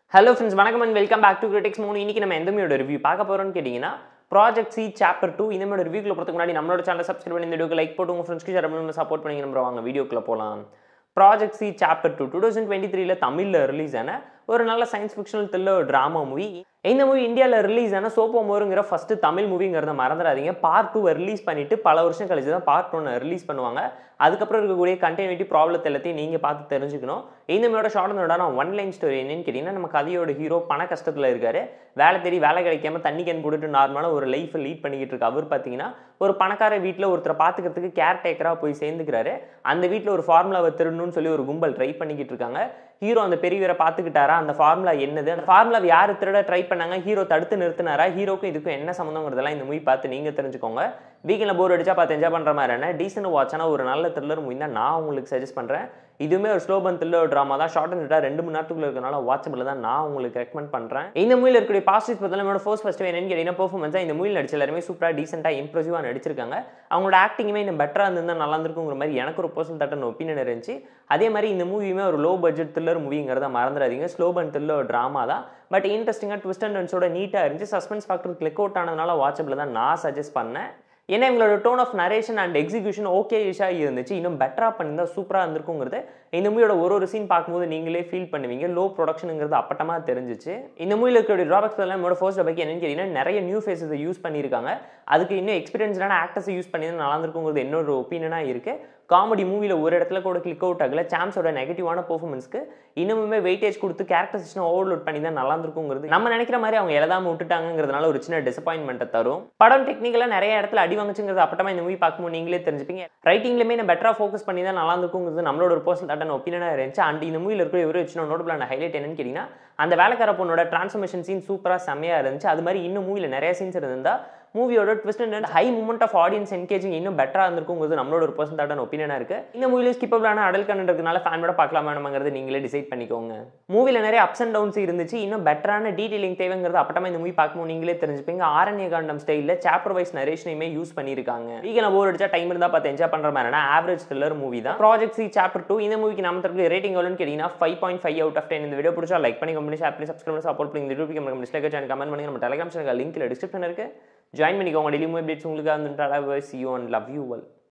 hello friends வணக்கம் and welcome back to critics மூணு இன்னைக்கு நம்ம எந்த மூவியோட ரிவ்யூ பார்க்க போறோம்னு கேட்டிங்கன்னா ப்ராஜெக்ட் சி சாப்டர் டூ இந்த மாதிரி ரிவ்யூக்குள்ள போகிறதுக்கு முன்னாடி நம்மளோட சேனல் சப்ஸ்கிரைப் பண்ணி இந்த வீடியோக்கு லைக் போட்டு உங்கள் ஃப்ரெண்ட்ஸ்க்கு ஷேர் பண்ணி சப்போர்ட் பண்ணி நம்ம வாங்க வீடியோக்குள்ள போகலாம் project C chapter two two thousand twenty த்ரீல தமிழில் ரிலீஸ் ஆன ஒரு நல்ல science fictional thriller drama movie இந்த மூவி இந்தியாவில் ரிலீஸ் ஆன சோப்போமோருங்கிற ஃபர்ஸ்ட் தமிழ் மூவிங்கிறத மறந்துடாதீங்க பார்ட் டூவை ரிலீஸ் பண்ணிட்டு பல வருஷம் கழிச்சு தான் பார்ட் ஒன்று ரிலீஸ் பண்ணுவாங்க அதுக்கப்புறம் இருக்கக்கூடிய கண்டினியூட்டி ப்ராப்ளத்தை எல்லாத்தையும் நீங்கள் பார்த்து தெரிஞ்சுக்கணும் இந்த மூவியோட ஷார்ட் நான் ஒன் லைன் ஸ்டோரி என்னன்னு கேட்டிங்கன்னா நம்ம கதையோட ஹீரோ பண கஷ்டத்தில் இருக்காரு வேலை தேடி வேலை கிடைக்காம தண்ணி கேன் போட்டுட்டு நார்மலாக ஒரு லைஃப்பை லீட் பண்ணிக்கிட்டு இருக்கு அவர் பார்த்தீங்கன்னா ஒரு பணக்கார வீட்டில் ஒருத்தரை பார்த்துக்கிறதுக்கு கேர் டேக்கராக போய் சேர்ந்துக்கிறாரு அந்த வீட்டில் ஒரு ஃபார்முலாவை திருடணும்னு சொல்லி ஒரு கும்பல் ட்ரை பண்ணிக்கிட்டு இருக்காங்க ஹீரோ அந்த பெரியவரை பார்த்துக்கிட்டாரா அந்த ஃபார்முலா என்னது அந்த ஃபார்முலா யார் திருட ட்ரை பண்ணாங்க ஹீரோ தடுத்து நிறுத்தினாரா ஹீரோக்கும் இதுக்கும் என்ன சம்மந்தங்கிறதெல்லாம் இந்த மூவி பார்த்து நீங்கள் தெரிஞ்சுக்கோங்க வீக்கெண்டில் போர் அடிச்சா பார்த்து என்ஜாய் பண்ணுற மாதிரி என்ன டீசென்ட் வாட்சான ஒரு நல்ல த்ரில்லர் மூவி தான் நான் உங்களுக்கு சஜஸ்ட் பண்ணுறேன் இதுவுமே ஒரு ஸ்லோபன் த்ரில்லர் ட்ராமா தான் ஷார்ட் அண்ட் ரெண்டு மணி நேரத்துக்குள்ள இருக்கனால வாட்சபிள் தான் நான் உங்களுக்கு ரெக்கமெண்ட் பண்ணுறேன் இந்த மூவியில் இருக்கக்கூடிய பாசிட்டிவ் பார்த்தா நம்மளோட ஃபர்ஸ்ட் ஃபஸ்ட் என்னன்னு கேட்டீங்கன்னா பர்ஃபார்மன்ஸாக இந்த மூவியில் நடிச்ச எல்லாருமே சூப்பராக டீசெண்டாக இம்ப்ரெசிவாக நடிச்சிருக்காங்க அவங்களோட ஆக்டிங்குமே இன்னும் பெட்டராக இருந்திருந்தால் நல்லா இருந்திருக்குங்கிற மாதிரி எனக்கு ஒரு பர்சனல் தட்டன் ஒப்பீனியன் இருந்துச்சு அதே மாதிரி இந்த மூவியுமே ஒரு லோ பட்ஜெட் த்ரில்லர் மூவிங்கிறத மறந்துடாதீங்க ஸ்லோபன் த்ரில்லர் ட்ராமா தான் பட் இன்ட்ரெஸ்டிங்காக ட்விஸ்ட் அண்ட் டன்ஸோட நீட்டாக இருந்துச்சு சஸ்பென்ஸ் ஃபேக்டர் கிளிக் அவுட் ஆனதுனால வாட்சபிள் தான் நான் சஜஸ்ட் பண்ணேன் ஏன்னா எங்களோட tone of narration and execution okay இஷாக இருந்துச்சு இன்னும் பெட்டராக பண்ணியிருந்தா சூப்பராக இருந்திருக்குங்கிறது இந்த மூவியோட ஒரு ஒரு சீன் பார்க்கும்போது நீங்களே ஃபீல் பண்ணுவீங்க லோ ப்ரொடக்ஷனுங்கிறது அப்பட்டமாக தெரிஞ்சிச்சு இந்த மூவியில் இருக்கிற ட்ராபேக்ஸ் எல்லாம் என்னோட ஃபர்ஸ்ட் பைக் என்னன்னு கேட்டிங்கன்னா நிறைய நியூ ஃபேஸஸை யூஸ் பண்ணியிருக்காங்க அதுக்கு இன்னும் எக்ஸ்பீரியன்ஸ்டான ஆக்டர்ஸை யூஸ் பண்ணி நல்லா இருந்திருக்குங்கிறது என்னோட ஒப்பீனியனாக இருக்குது காமெடி மூவியில் ஒரு இடத்துல கூட கிளிக் அவுட் ஆகல சாம்ஸோட நெகட்டிவான பெர்ஃபார்மன்ஸ்க்கு இன்னுமே வெயிட்டேஜ் கொடுத்து கேரக்டரைசேஷன் ஓவர்லோட் பண்ணி தான் நல்லா இருந்திருக்குங்கிறது நம்ம நினைக்கிற மாதிரி அவங்க எழுதாம விட்டுட்டாங்கிறதுனால ஒரு சின்ன டிசப்பாயின்மெண்ட்டை தரும் படம் டெக்னிக்கலாக நிறைய இடத்துல அடி வாங்குச்சுங்கிறது அப்பட்டமா இந்த மூவி பார்க்கும்போது நீங்களே தெரிஞ்சுப்பீங்க ரைட்டிங்லேயுமே நான் பெட்டராக ஃபோக்கஸ் பண்ணி தான் நல்லா இருந்திருக்குங்கிறது நம்மளோட ஒரு பர்சனல் தட்டான ஒப்பீனியனாக இருந்துச்சு அண்ட் இந்த மூவியில் இருக்கிற இவரு வச்சு நோட்டபிளான ஹைலைட் என்னன்னு கேட்டிங்கன்னா அந்த வேலைக்கார பொண்ணோட டிரான்ஸ்ஃபர்மேஷன் சீன் சூப்பராக செம்மையாக இருந்துச்சு அது மாதிரி இன்னும் மூவியில் நிறைய சீன்ஸ் இருந்தால் மூவியோட twist and high moment of audience engaging இன்னும் பெட்டராக இருந்திருக்குங்கிறது நம்மளோட ஒரு பர்சன் தாட்டான ஒப்பீனியனாக இருக்குது இந்த மூவியில் ஸ்கிப்பபிளான அடல் கண்டென்ட் இருக்கனால ஃபேனோட பார்க்கலாம் வேணுமாங்கிறது நீங்களே டிசைட் பண்ணிக்கோங்க மூவியில் நிறைய அப்ஸ் அண்ட் டவுன்ஸ் இருந்துச்சு இன்னும் பெட்டரான டீடைலிங் தேவைங்கிறது அப்பட்டமா இந்த மூவி பார்க்கும்போது நீங்களே தெரிஞ்சுப்பீங்க ஆரண்ய காண்டம் ஸ்டைலில் சாப்டர் வைஸ் நரேஷனையுமே யூஸ் பண்ணியிருக்காங்க வீக்கில் போர் அடிச்சா டைம் இருந்தால் பார்த்து என்ஜாய் பண்ணுற மாதிரினா ஆவரேஜ் த்ரில்லர் மூவி தான் ப்ராஜெக்ட் சி சாப்டர் டூ இந்த மூவிக்கு நம்ம தரப்பு ரேட்டிங் எவ்வளோன்னு கேட்டிங்கன்னா five point five out of ten இந்த வீடியோ பிடிச்சா லைக் பண்ணி கம்பெனி ஷேர் பண்ணி சப்ஸ்கிரைப் பண்ணி சப்போர்ட் பண்ணி இந்த வீடியோ நம்ம டிஸ்லைக் சேனல் கமெண்ட் பண்ணி நம்ம டெலிகிராம் சேனல் லிங்க்ல டிஸ்கிரிப்ஷன் இருக்குது ஜாயின் பண்ணிக்கோங்க டெய்லி மூவி அப்டேட்ஸ் உங்களுக்கு வந்துட்டு see you and love you well